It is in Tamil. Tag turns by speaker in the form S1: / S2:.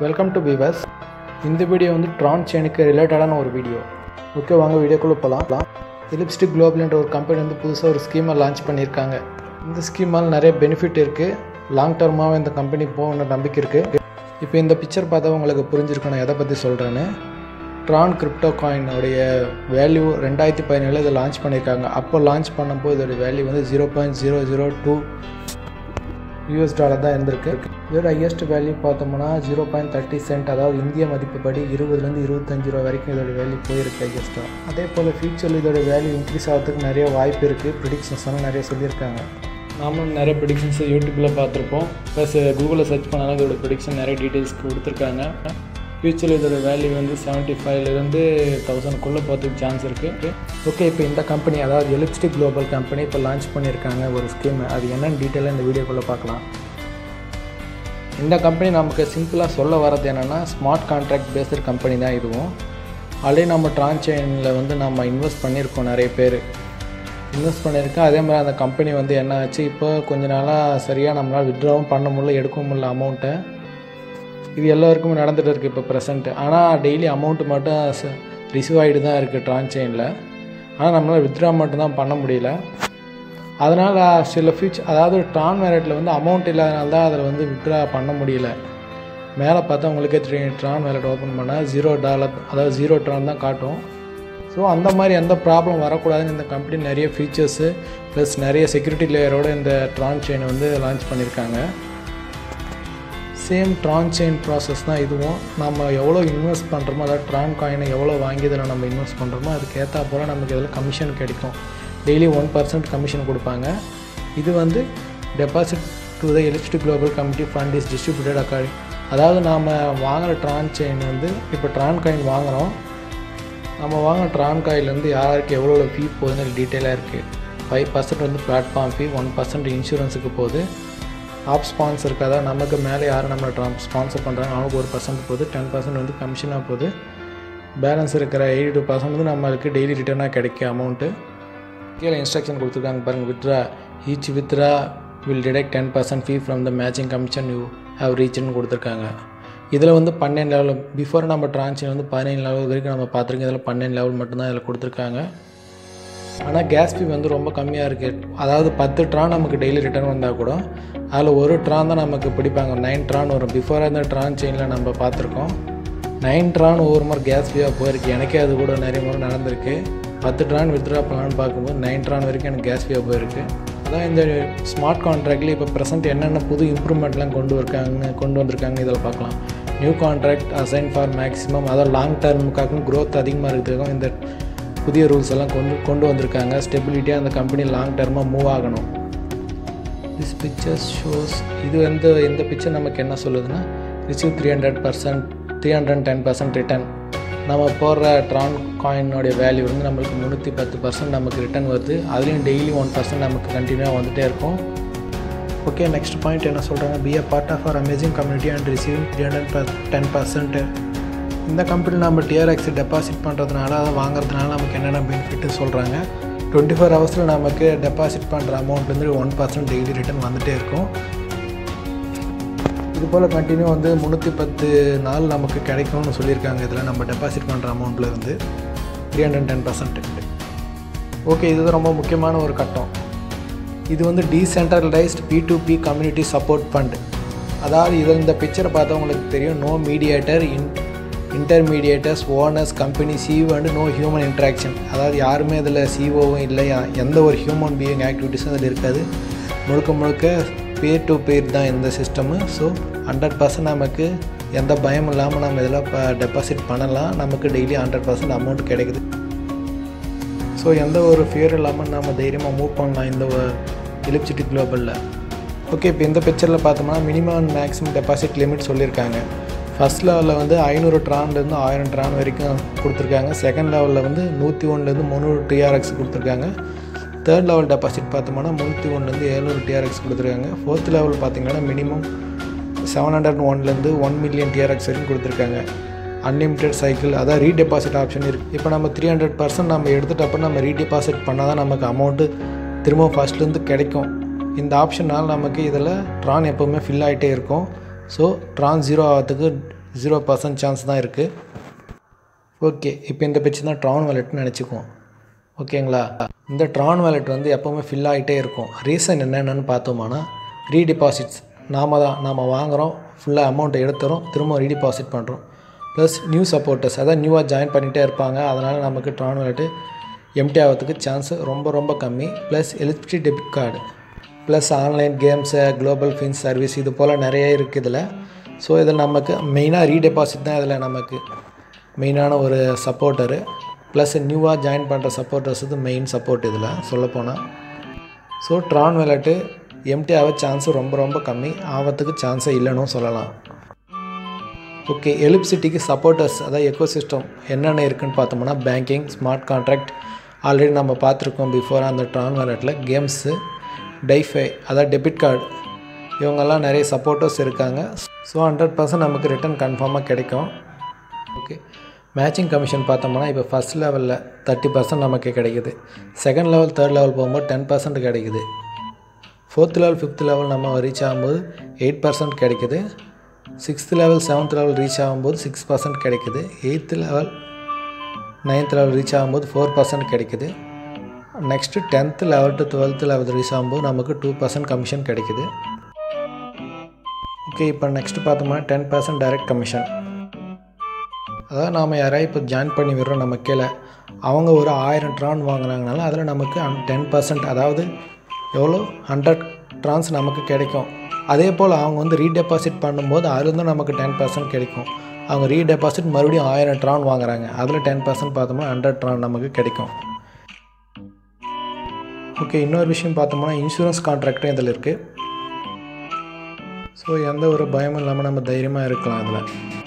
S1: வெல்கம் டு பீவர்ஸ் இந்த வீடியோ வந்து ட்ரான் செயினுக்கு ரிலேட்டடான ஒரு வீடியோ ஓகே வாங்க வீடியோக்குள்ளே போகலாம் எலிப்ஸ்டிக் குளோபல்ன்ற ஒரு கம்பெனி வந்து புதுசாக ஒரு ஸ்கீமை லான்ச் பண்ணியிருக்காங்க இந்த ஸ்கீமால் நிறைய பெனிஃபிட் இருக்குது லாங் டர்மாகவும் இந்த கம்பெனி போகணுன்ற நம்பிக்கை இருக்குது இப்போ இந்த பிக்சர் பார்த்தா உங்களுக்கு புரிஞ்சிருக்கும் நான் எதை பற்றி சொல்கிறேன்னு ட்ரான் கிரிப்டோ காயினுடைய வேல்யூ ரெண்டாயிரத்தி பதினேழு இதை லான்ச் பண்ணியிருக்காங்க அப்போ லான்ச் பண்ணும்போது இதோட வேல்யூ வந்து zero point zero zero two US dollar தான் இருந்திருக்கு இதோட ஹையஸ்ட் வேல்யூ பார்த்தோம்னா ஜீரோ பாயிண்ட் தேர்ட்டி சென்ட் அதாவது இந்திய மதிப்புப்படி இருபதுலேருந்து இருபத்தஞ்சு ரூபா வரைக்கும் இதோட வேல்யூ போயிருக்கு ஹையஸ்ட்டாக அதே போல் ஃபியூச்சரில் இதோட வேல்யூ இன்க்ரீஸ் ஆகிறதுக்கு நிறைய வாய்ப்பு இருக்குது ப்ரிடிக்ஷன்ஸ் எல்லாம் நிறைய சொல்லியிருக்காங்க நாமளும் நிறைய ப்ரிடிக்ஷன்ஸ் யூடியூப்பில் பார்த்துருப்போம் ப்ளஸ் கூகுளில் சர்ச் பண்ணாலும் இதோட ப்ரிடிக்ஷன் நிறைய டீட்டெயில்ஸ் கொடுத்துருக்காங்க ஃபியூச்சரில் இதோட வேல்யூ வந்து செவன்ட்டி ஃபைவ்லேருந்து தௌசண்ட்குள்ளே போகிறதுக்கு சான்ஸ் இருக்குது ஓகே இப்போ இந்த கம்பெனி அதாவது எலிப்ஸ்டிக் குளோபல் கம்பெனி இப்போ லான்ச் பண்ணியிருக்காங்க ஒரு ஸ்கீம் அது என்னென்னு டீட்டெயிலாக இந்த வீடியோக்குள்ளே பார்க்கலாம் இந்த கம்பெனி நமக்கு சிம்பிளாக சொல்ல வரது என்னென்னா ஸ்மார்ட் கான்ட்ராக்ட் பேஸ்டு கம்பெனி தான் இதுவும் ஆல்ரெடி நம்ம ட்ரான் செயினில் வந்து நம்ம இன்வெஸ்ட் பண்ணியிருக்கோம் நிறைய பேர் இன்வெஸ்ட் பண்ணியிருக்கேன் அதே மாதிரி அந்த கம்பெனி வந்து என்ன ஆச்சு இப்போ கொஞ்ச நாளாக சரியாக நம்மளால் வித்ட்ராவும் பண்ண முடியல எடுக்கவும் முடியல அமௌண்ட்டை இது எல்லாருக்குமே நடந்துகிட்டு இருக்குது இப்போ ப்ரெசென்ட் ஆனால் டெய்லி அமௌண்ட்டு மட்டும் ரிசீவ் ஆகிட்டு தான் இருக்குது ட்ரான் செயினில் ஆனால் நம்மளால் வித்ட்ரா மட்டும் தான் பண்ண முடியல அதனால் சில ஃபியூச்சர் அதாவது ட்ரான் வேலெட்டில் வந்து அமௌண்ட் இல்லாதனால தான் அதில் வந்து வித்ட்ரா பண்ண முடியல மேலே பார்த்தா உங்களுக்கே தெரியும் ட்ரான் வேலெட் ஓப்பன் பண்ணால் ஜீரோ டாலர் அதாவது ஜீரோ ட்ரான் தான் காட்டும் ஸோ அந்த மாதிரி எந்த ப்ராப்ளம் வரக்கூடாதுன்னு இந்த கம்பெனி நிறைய ஃபீச்சர்ஸு ப்ளஸ் நிறைய செக்யூரிட்டி லேயரோட இந்த ட்ரான் செயினை வந்து லான்ச் பண்ணியிருக்காங்க சேம் ட்ரான் செயின் ப்ராசஸ் தான் இதுவும் நம்ம எவ்வளோ இன்வெஸ்ட் பண்ணுறோமோ அதாவது ட்ரான் காயினை எவ்வளோ வாங்கி இதில் நம்ம இன்வெஸ்ட் பண்ணுறோமோ அதுக்கு ஏற்றா போல் நமக்கு இதில் கமிஷன் கிடைக்கும் டெய்லி ஒன் பர்சன்ட் கமிஷன் கொடுப்பாங்க இது வந்து டெபாசிட் டு த எலிப்ஸ்டிக் global committee fund is distributed according அதாவது நாம் வாங்குகிற ட்ரான் செயின் வந்து இப்போ ட்ரான் காயின் வாங்குகிறோம் நம்ம வாங்கின ட்ரான் காயிலேருந்து யாருக்கு எவ்வளோ ஃபீ போகுதுன்னு டீட்டெயிலாக இருக்குது ஃபைவ் பர்சன்ட் வந்து பிளாட்ஃபார்ம் ஃபீ ஒன் பர்சன்ட் இன்சூரன்ஸுக்கு போகுது ஆப் ஸ்பான்சருக்கு அதாவது நமக்கு மேலே யார் நம்மளை ட்ரான் ஸ்பான்சர் பண்ணுறாங்க அவங்களுக்கு ஒரு பர்சன்ட் போகுது டென் பர்சன்ட் வந்து கமிஷனாக போகுது பேலன்ஸ் இருக்கிற எயிட்டி டூ பர்சன்ட் வந்து நம்மளுக்கு டெய்லி ரிட்டர்னாக கிடைக்கும் அமௌண்ட்டு கீழே இன்ஸ்ட்ரக்ஷன் கொடுத்துருக்காங்க பாருங்கள் withdraw each withdraw will deduct ten percent fee from the matching commission you have ரீச்னு கொடுத்துருக்காங்க இதில் வந்து பன்னெண்டு லெவல் பிஃபோர் நம்ம ட்ரான்ஷன் வந்து பதினேழு லெவல் வரைக்கும் நம்ம பார்த்துருக்கோம் இதில் பன்னெண்டு லெவல் மட்டும்தான் இதில் கொடுத்துருக்காங்க ஆனால் கேஸ் ஃபீ வந்து ரொம்ப கம்மியாக இருக்குது அதாவது பத்து ட்ரான் நமக்கு டெய்லி ரிட்டர்ன் வந்தால் கூட அதில் ஒரு ட்ரான் தான் நமக்கு பிடிப்பாங்க நைன் ட்ரான் வரும் பிஃபோராக இருந்த ட்ரான் செயினில் நம்ம பார்த்துருக்கோம் நைன் ட்ரான் ஒவ்வொரு மாதிரி கேஸ் ஃபீயாக போயிருக்கு எனக்கே அது கூட நிறைய முறை நடந்திருக்கு பத்து ட்ரான் வித்ட்ரா பண்ணலான்னு பார்க்கும்போது நைன் ட்ரான் வரைக்கும் எனக்கு கேஸ் ஃபீயாக போயிருக்கு அதான் இந்த ஸ்மார்ட் கான்ட்ராக்டில் இப்போ ப்ரெசென்ட் என்னென்ன புது இம்ப்ரூவ்மெண்ட்லாம் கொண்டு இருக்காங்க கொண்டு வந்திருக்காங்க இதில் பார்க்கலாம் new contract assign for maximum அதாவது லாங் டர்முக்காகவும் க்ரோத் அதிகமாக இருக்கிறதுக்கும் இந்த புதிய ரூல்ஸ் எல்லாம் கொண்டு கொண்டு வந்திருக்காங்க ஸ்டெபிலிட்டியாக அந்த கம்பெனி லாங் டர்மாக மூவ் ஆகணும் திஸ் பிக்சர்ஸ் ஷோஸ் இது வந்து இந்த பிக்சர் நமக்கு என்ன சொல்லுதுன்னா receive three hundred percent three hundred ten percent return நம்ம போடுற ட்ரான் காயினோடைய வேல்யூ வந்து நம்மளுக்கு முந்நூற்றி பத்து பர்சன்ட் நமக்கு ரிட்டர்ன் வருது அதுலேயும் டெய்லி ஒன் பர்சன்ட் நமக்கு கண்டினியூவாக வந்துகிட்டே இருக்கும் ஓகே நெக்ஸ்ட் பாயிண்ட் என்ன சொல்கிறாங்க be a part of our amazing community and receiving three hundred ten percent இந்த கம்பெனியில் நம்ம டிஆர்எக்ஸ் டெபாசிட் பண்ணுறதுனால அதை வாங்குறதுனால நமக்கு என்னென்ன பெனிஃபிட்டு சொல்கிறாங்க டுவெண்ட்டி ஃபோர் ஹவர்ஸில் நமக்கு டெபாசிட் பண்ணுற அமௌண்ட்லேருந்து ஒன் பர்சன்ட் டெய்லி ரிட்டர்ன் வந்துகிட்டே இருக்கும் இது போல் கண்டினியூ வந்து முந்நூற்றி பத்து நாள் நமக்கு கிடைக்கும்னு சொல்லியிருக்காங்க இதில் நம்ம டெபாசிட் பண்ணுற அமௌண்ட்லேருந்து three hundred ten percent okay இதுதான் ரொம்ப முக்கியமான ஒரு கட்டம் இது வந்து decentralized P to P community support fund அதாவது இதில் இந்த பிக்சரை பார்த்தா உங்களுக்கு தெரியும் no mediator in intermediators owners company CEO and no human interaction அதாவது யாருமே இதில் சிஓவும் இல்லை எந்த ஒரு ஹியூமன் பீயிங் ஆக்டிவிட்டீஸும் அதில் இருக்காது முழுக்க முழுக்க பேர் டு பேர் தான் இந்த சிஸ்டமு ஸோ ஹண்ட்ரட் பர்சன்ட் நமக்கு எந்த பயம் இல்லாமல் நம்ம இதில் இப்போ டெபாசிட் பண்ணலாம் நமக்கு டெய்லி ஹண்ட்ரட் பர்சன்ட் அமௌண்ட் கிடைக்குது ஸோ எந்த ஒரு ஃபியர் இல்லாமல் நம்ம தைரியமாக மூவ் பண்ணலாம் இந்த எலிப்சிட்டி குளோபலில் ஓகே இப்போ இந்த பிக்சரில் பார்த்தோம்னா minimum and maximum deposit limit சொல்லியிருக்காங்க ஃபஸ்ட் லெவலில் வந்து ஐநூறு ட்ரான்லேருந்து ஆயிரம் ட்ரான் வரைக்கும் கொடுத்துருக்காங்க செகண்ட் லெவலில் வந்து நூற்றி ஒன்றுலேருந்து முந்நூறு டிஆர்எக்ஸ் கொடுத்துருக்காங்க தேர்ட் லெவல் டெபாசிட் பார்த்தோம்னா முந்நூற்றி ஒன்றுலேருந்து எழுநூறு டிஆர்எக்ஸ் கொடுத்துருக்காங்க ஃபோர்த் லெவல் பார்த்திங்கன்னா மினிமம் செவன் ஹண்ட்ரட் ஒன்லேருந்து ஒன் மில்லியன் டிஆர்எக்ஸ் வரைக்கும் கொடுத்துருக்காங்க அன்லிமிட்டெட் சைக்கிள் அதான் ரீடெபாசிட் ஆப்ஷன் இருக்குது இப்போ நம்ம த்ரீ ஹண்ட்ரட் பர்சன்ட் நம்ம எடுத்துகிட்ட அப்புறம் நம்ம ரீடெபாசிட் பண்ணால் தான் நமக்கு அமௌண்ட்டு திரும்ப ஃபஸ்ட்லேருந்து கிடைக்கும் இந்த ஆப்ஷனால் நமக்கு இதில் ட்ரான் எப்போவுமே ஃபில் ஆகிட்டே இருக்கும் ஸோ ட்ரான் ஜீரோ ஆகிறதுக்கு ஜீரோ பர்சன்ட் சான்ஸ் தான் இருக்குது ஓகே இப்போ இந்த பிச்சு தான் ட்ரான் வேலெட்னு நினச்சிக்குவோம் ஓகேங்களா இந்த ட்ரான் வேலெட் வந்து எப்போவுமே ஃபில் ஆகிட்டே இருக்கும் ரீசன் என்னென்னு பார்த்தோம்னா ரீடிபாசிட்ஸ் நாம தான் நாம் வாங்குகிறோம் ஃபுல்லாக அமௌண்ட்டை எடுத்துகிறோம் திரும்ப ரீடிபாசிட் பண்ணுறோம் ப்ளஸ் நியூ சப்போர்ட்டர்ஸ் அதான் நியூவாக ஜாயின் பண்ணிகிட்டே இருப்பாங்க அதனால் நமக்கு ட்ரான் வேலெட்டு எம்டி ஆகிறதுக்கு சான்ஸ் ரொம்ப ரொம்ப கம்மி plus eligibility debit card plus online games global fins service இது போல் நிறைய இருக்குது இதில் ஸோ இதில் நமக்கு மெயினாக ரீடெபாசிட் தான் இதில் நமக்கு மெயினான ஒரு சப்போர்ட்டரு ப்ளஸ் நியூவாக ஜாயின் பண்ணுற சப்போர்ட்டர்ஸ் இது மெயின் சப்போர்ட் இதில் சொல்லப்போனால் ஸோ ட்ரான் விளையாட்டு எம்டி ஆக சான்ஸு ரொம்ப ரொம்ப கம்மி ஆகிறதுக்கு சான்ஸே இல்லைன்னு சொல்லலாம் ஓகே எலிப்சிட்டிக்கு சப்போர்ட்டர்ஸ் அதாவது எக்கோசிஸ்டம் என்னென்ன இருக்குதுன்னு பார்த்தோம்னா பேங்கிங் ஸ்மார்ட் கான்ட்ராக்ட் ஆல்ரெடி நம்ம பார்த்துருக்கோம் பிஃபோர் அந்த ட்ரான் வேலெட்டில் கேம்ஸு டைஃபை அதாவது டெபிட் கார்டு இவங்கெல்லாம் நிறைய சப்போர்ட்டர்ஸ் இருக்காங்க ஸோ ஹண்ட்ரட் பர்சன்ட் நமக்கு ரிட்டர்ன் கன்ஃபார்மாக கிடைக்கும் ஓகே மேட்சிங் கமிஷன் பார்த்தோம்னா இப்போ ஃபஸ்ட் லெவலில் தேர்ட்டி பர்சன்ட் நமக்கு கிடைக்குது செகண்ட் லெவல் தேர்ட் லெவல் போகும்போது டென் பர்சன்ட் கிடைக்குது ஃபோர்த் லெவல் ஃபிஃப்த் லெவல் நம்ம ரீச் ஆகும்போது எயிட் பர்சன்ட் கிடைக்குது sixth level seventh level reach ஆகும்போது சிக்ஸ் பர்சன்ட் கிடைக்குது eighth level ninth level reach ஆகும்போது ஃபோர் பர்சன்ட் கிடைக்குது next tenth level to twelfth level reach ஆகும்போது நமக்கு டூ பர்சன்ட் கமிஷன் கிடைக்குது ஓகே இப்போ நெக்ஸ்ட்டு பார்த்தோம்னா டென் பர்சன்ட் டைரக்ட் கமிஷன் அதாவது நாம் யாராவது இப்போ ஜாயின் பண்ணி விடுறோம் நம்ம கீழே அவங்க ஒரு ஆயிரம் ட்ரான் வாங்கினாங்கனால அதில் நமக்கு டென் பர்சன்ட் அதாவது எவ்வளோ ஹண்ட்ரட் ட்ரான்ஸ் நமக்கு கிடைக்கும் அதே போல் அவங்க வந்து ரீடெபாசிட் பண்ணும்போது அதுலேருந்து நமக்கு டென் பர்சன்ட் கிடைக்கும் அவங்க ரீடெபாசிட் மறுபடியும் ஆயிரம் ட்ரான் வாங்குறாங்க அதில் டென் பர்சன்ட் பார்த்தோம்னா ஹண்ட்ரட் ட்ரான் நமக்கு கிடைக்கும் ஓகே இன்னொரு விஷயம் பார்த்தோம்னா இன்சூரன்ஸ் கான்ட்ராக்டும் இதில் இருக்குது ஸோ எந்த ஒரு பயமும் இல்லாமல் நம்ம தைரியமாக இருக்கலாம் அதில்